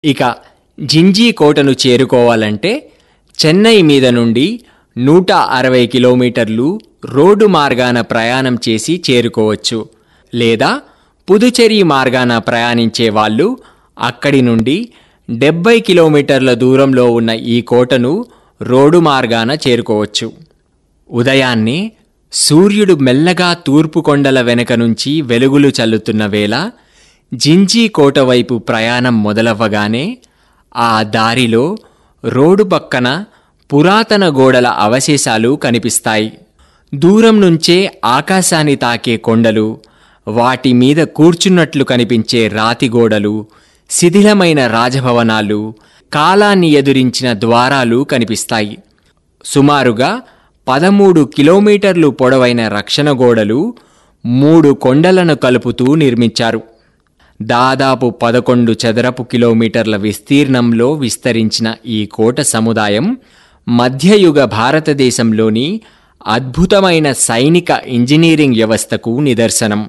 ఇక జింజీ కోటను చేరుకోవాలంటే చెన్నై మీద నుండి నూట అరవై కిలోమీటర్లు రోడ్డు మార్గాన ప్రయాణం చేసి చేరుకోవచ్చు లేదా పుదుచేరి మార్గాన ప్రయాణించే వాళ్ళు అక్కడి నుండి డెబ్బై కిలోమీటర్ల దూరంలో ఉన్న ఈ కోటను రోడ్డు మార్గాన చేరుకోవచ్చు ఉదయాన్నే సూర్యుడు మెల్లగా తూర్పు కొండల వెనక నుంచి వెలుగులు చల్లుతున్న వేళ జింజీ కోట వైపు ప్రయాణం మొదలవ్వగానే ఆ దారిలో రోడ్డు పక్కన పురాతన గోడల అవశేషాలు కనిపిస్తాయి దూరం నుంచే ఆకాశాన్ని తాకే కొండలు వాటి మీద కూర్చున్నట్లు కనిపించే రాతి గోడలు శిథిలమైన రాజభవనాలు కాలాన్ని ఎదురించిన ద్వారాలు కనిపిస్తాయి సుమారుగా పదమూడు కిలోమీటర్లు పొడవైన రక్షణ గోడలు మూడు కొండలను కలుపుతూ నిర్మించారు దాదాపు పదకొండు చదరపు కిలోమీటర్ల విస్తీర్ణంలో విస్తరించిన ఈ కోట సముదాయం మధ్యయుగ భారతదేశంలోని అద్భుతమైన సైనిక ఇంజనీరింగ్ వ్యవస్థకు నిదర్శనం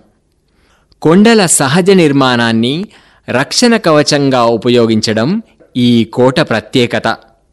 కొండల సహజ నిర్మాణాన్ని రక్షణ కవచంగా ఉపయోగించడం ఈ కోట ప్రత్యేకత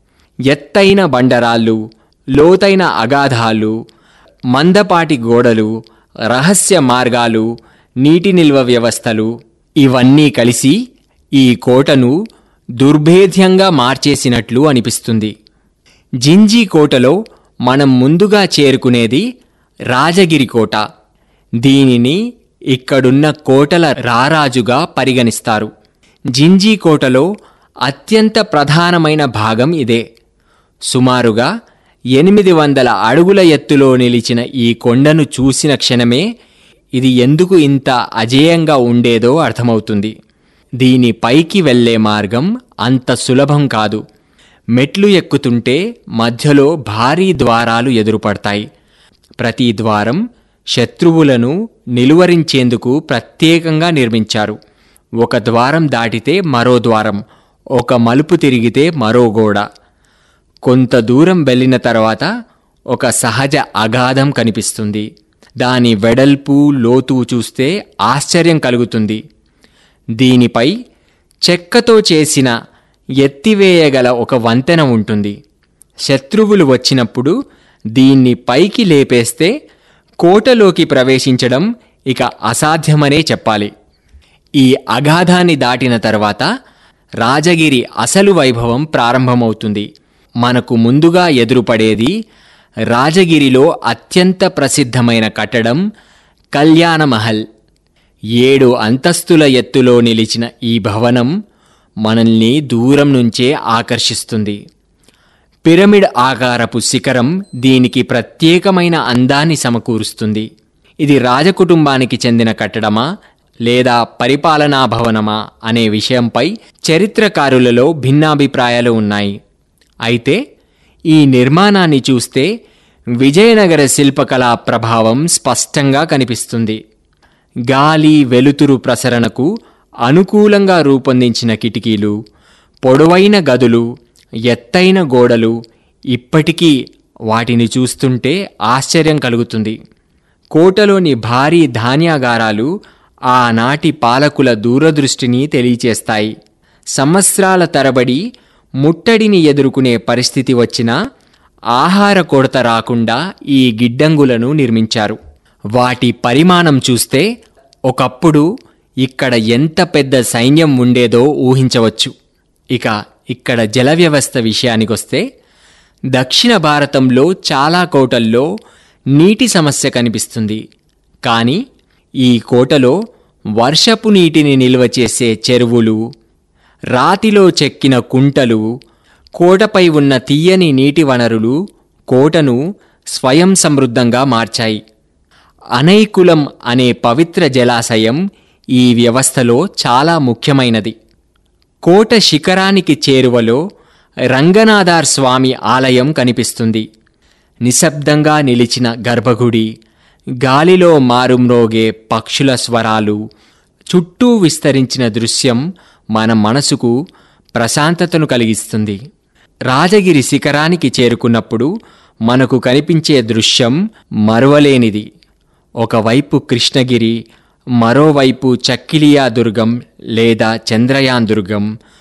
ఎత్తైన బండరాళ్ళు లోతైన అగాధాలు మందపాటి గోడలు రహస్య మార్గాలు నీటి నిల్వ వ్యవస్థలు ఇవన్నీ కలిసి ఈ కోటను దుర్భేద్యంగా మార్చేసినట్లు అనిపిస్తుంది జింజీ కోటలో మనం ముందుగా చేరుకునేది రాజగిరి కోట దీనిని ఇక్కడున్న కోటల రారాజుగా పరిగణిస్తారు జింజీ కోటలో అత్యంత ప్రధానమైన భాగం ఇదే సుమారుగా ఎనిమిది వందల అడుగుల ఎత్తులో నిలిచిన ఈ కొండను చూసిన క్షణమే ఇది ఎందుకు ఇంత అజేయంగా ఉండేదో అర్థమవుతుంది దీని పైకి వెళ్ళే మార్గం అంత సులభం కాదు మెట్లు ఎక్కుతుంటే మధ్యలో భారీ ద్వారాలు ఎదురుపడతాయి ప్రతి ద్వారం శత్రువులను నిలువరించేందుకు ప్రత్యేకంగా నిర్మించారు ఒక ద్వారం దాటితే మరో ద్వారం ఒక మలుపు తిరిగితే మరో గోడ కొంత దూరం వెళ్ళిన తర్వాత ఒక సహజ అగాధం కనిపిస్తుంది దాని వెడల్పు లోతు చూస్తే ఆశ్చర్యం కలుగుతుంది దీనిపై చెక్కతో చేసిన ఎత్తివేయగల ఒక వంతెన ఉంటుంది శత్రువులు వచ్చినప్పుడు దీన్ని పైకి లేపేస్తే కోటలోకి ప్రవేశించడం ఇక అసాధ్యమనే చెప్పాలి ఈ అగాధాన్ని దాటిన తర్వాత రాజగిరి అసలు వైభవం ప్రారంభమవుతుంది మనకు ముందుగా ఎదురుపడేది రాజగిరిలో అత్యంత ప్రసిద్ధమైన కట్టడం కళ్యాణమహల్ ఏడు అంతస్తుల ఎత్తులో నిలిచిన ఈ భవనం మనల్ని దూరం నుంచే ఆకర్షిస్తుంది పిరమిడ్ ఆకారపు శిఖరం దీనికి ప్రత్యేకమైన అందాన్ని సమకూరుస్తుంది ఇది రాజకుటుంబానికి చెందిన కట్టడమా లేదా పరిపాలనా భవనమా అనే విషయంపై చరిత్రకారులలో భిన్నాభిప్రాయాలు ఉన్నాయి అయితే ఈ నిర్మాణాన్ని చూస్తే విజయనగర శిల్పకళా ప్రభావం స్పష్టంగా కనిపిస్తుంది గాలి వెలుతురు ప్రసరణకు అనుకూలంగా రూపొందించిన కిటికీలు పొడవైన గదులు ఎత్తైన గోడలు ఇప్పటికీ వాటిని చూస్తుంటే ఆశ్చర్యం కలుగుతుంది కోటలోని భారీ ధాన్యాగారాలు ఆనాటి పాలకుల దూరదృష్టిని తెలియచేస్తాయి సంవత్సరాల తరబడి ముట్టడిని ఎదుర్కొనే పరిస్థితి వచ్చినా ఆహార కొరత రాకుండా ఈ గిడ్డంగులను నిర్మించారు వాటి పరిమాణం చూస్తే ఒకప్పుడు ఇక్కడ ఎంత పెద్ద సైన్యం ఉండేదో ఊహించవచ్చు ఇక ఇక్కడ జల వ్యవస్థ విషయానికొస్తే దక్షిణ భారతంలో చాలా కోటల్లో నీటి సమస్య కనిపిస్తుంది కానీ ఈ కోటలో వర్షపు నీటిని నిల్వ చేసే చెరువులు రాతిలో చెక్కిన కుంటలు కోటపై ఉన్న తీయని నీటి వనరులు కోటను స్వయం సమృద్ధంగా మార్చాయి అనైకులం అనే పవిత్ర జలాశయం ఈ వ్యవస్థలో చాలా ముఖ్యమైనది కోట శిఖరానికి చేరువలో రంగనాథార్ స్వామి ఆలయం కనిపిస్తుంది నిశ్శబ్దంగా నిలిచిన గర్భగుడి గాలిలో మారుమ్రోగే పక్షుల స్వరాలు చుట్టూ విస్తరించిన దృశ్యం మన మనసుకు ప్రశాంతతను కలిగిస్తుంది రాజగిరి శిఖరానికి చేరుకున్నప్పుడు మనకు కనిపించే దృశ్యం మరువలేనిది ఒకవైపు కృష్ణగిరి మరోవైపు చక్కిలియా దుర్గం లేదా చంద్రయాన్ దుర్గం